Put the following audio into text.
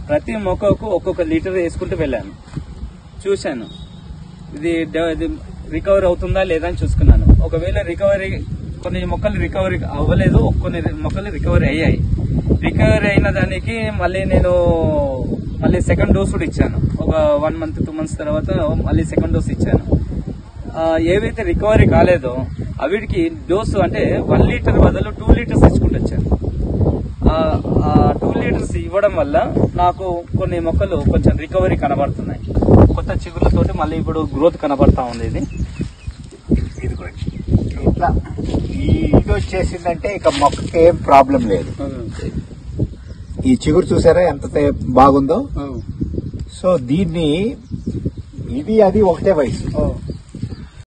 ప్రతి మొక్కకు ఒక్కొక్క లీటర్ వేసుకుంటూ వెళ్ళాను చూశాను ఇది డ- ఇది రికవర్ అవుతుందా లేదా అని చూసుకున్నాను ఒకవేళ రికవరీ కొన్ని మొక్కలు రికవరీ అవ్వలేదు కొన్ని మొక్కలు రికవరీ అయ్యాయి రికవరీ అయిన దానికి మళ్ళీ నేను మళ్ళీ సెకండ్ డోస్ కూడా ఇచ్చాను ఒక వన్ మంత్ టూ మంత్స్ తర్వాత మళ్ళీ సెకండ్ డోస్ ఇచ్చాను ఆ, ఏవైతే రికవరీ కాలేదో అవిటికి డోసు అంటే వన్ లీటర్ బదులు టూ లీటర్స్ ఇచ్చుకుంటూ వచ్చాను టూ లీటర్స్ ఇవ్వడం వల్ల నాకు కొన్ని మొక్కలు కొంచెం రికవరీ కనబడుతున్నాయి కొత్త చిగుళ్ళతోటి మళ్ళీ ఇప్పుడు గ్రోత్ కనబడతా ఉంది ఇది ఇదిగోండి ఇట్లా ఈ ఇది వచ్చేసిందంటే ఇక మొక్కకి ఏం ప్రాబ్లం లేదు ఈ చిగురు చూసారా ఎంత తే- బాగుందో సో దీన్ని ఇది అది ఒకటే వయసు